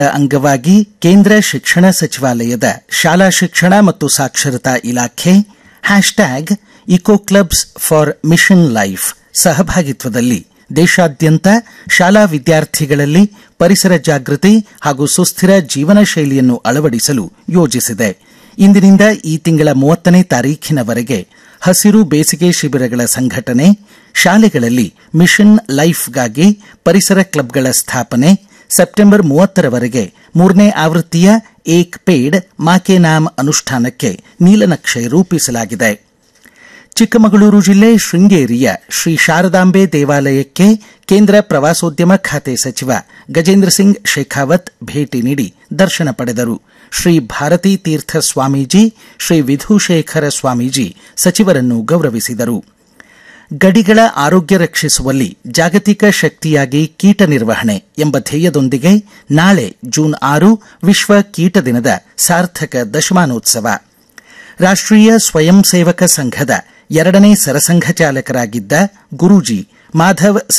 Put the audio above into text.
ಅಂಗವಾಗಿ ಕೇಂದ್ರ ಶಿಕ್ಷಣ ಸಚಿವಾಲಯದ ಶಾಲಾ ಶಿಕ್ಷಣ ಮತ್ತು ಸಾಕ್ಷರತಾ ಇಲಾಖೆ hashtag eco clubs for mission life ಸಹಭಾಗಿತ್ವದಲ್ಲಿ ದೇಶಾದ್ಯಂತ ಶಾಲಾ ವಿದ್ಯಾರ್ಥಿಗಳಲ್ಲಿ ಪರಿಸರ ಜಾಗೃತಿ ಹಾಗೂ ಸುಸ್ಥಿರ ಜೀವನ ಶೈಲಿಯನ್ನು ಅಳವಡಿಸಲು ಯೋಜಿಸಿದೆ ಇಂದಿನಿಂದ ಈ ತಿಂಗಳ ಮೂವತ್ತನೇ ತಾರೀಖಿನವರೆಗೆ ಹಸಿರು ಬೇಸಿಗೆ ಶಿಬಿರಗಳ ಸಂಘಟನೆ ಶಾಲೆಗಳಲ್ಲಿ ಮಿಷನ್ ಲೈಫ್ಗಾಗಿ ಪರಿಸರ ಕ್ಲಬ್ಗಳ ಸ್ಥಾಪನೆ ಸೆಪ್ಟೆಂಬರ್ ಮೂವತ್ತರವರೆಗೆ ಮೂರನೇ ಆವೃತ್ತಿಯ ಏಕ್ ಪೇಡ್ ಮಾಕೆ ನಾಮ್ ಅನುಷ್ಠಾನಕ್ಕೆ ನೀಲನಕ್ಷೆ ರೂಪಿಸಲಾಗಿದೆ ಚಿಕ್ಕಮಗಳೂರು ಜಿಲ್ಲೆ ಶೃಂಗೇರಿಯ ಶ್ರೀ ಶಾರದಾಂಬೆ ದೇವಾಲಯಕ್ಕೆ ಕೇಂದ್ರ ಪ್ರವಾಸೋದ್ಯಮ ಖಾತೆ ಸಚಿವ ಗಜೇಂದ್ರ ಸಿಂಗ್ ಶೇಖಾವತ್ ಭೇಟಿ ನೀಡಿ ದರ್ಶನ ಪಡೆದರು ಶ್ರೀ ಭಾರತೀ ತೀರ್ಥ ಸ್ವಾಮೀಜಿ ಶ್ರೀ ವಿಧುಶೇಖರ ಸ್ವಾಮೀಜಿ ಸಚಿವರನ್ನು ಗೌರವಿಸಿದರು ಗಡಿಗಳ ಆರೋಗ್ಯ ರಕ್ಷಿಸುವಲ್ಲಿ ಜಾಗತಿಕ ಶಕ್ತಿಯಾಗಿ ಕೀಟ ನಿರ್ವಹಣೆ ಎಂಬ ಧ್ಯೇಯದೊಂದಿಗೆ ನಾಳೆ ಜೂನ್ ಆರು ವಿಶ್ವ ಕೀಟ ದಿನದ ಸಾರ್ಥಕ ದಶಮಾನೋತ್ಸವ ರಾಷ್ಟ್ರೀಯ ಸ್ವಯಂ ಸೇವಕ ಸಂಘದ ಎರಡನೇ ಸರಸಂಘ ಚಾಲಕರಾಗಿದ್ದ ಗುರೂಜಿ ಮಾಧವ್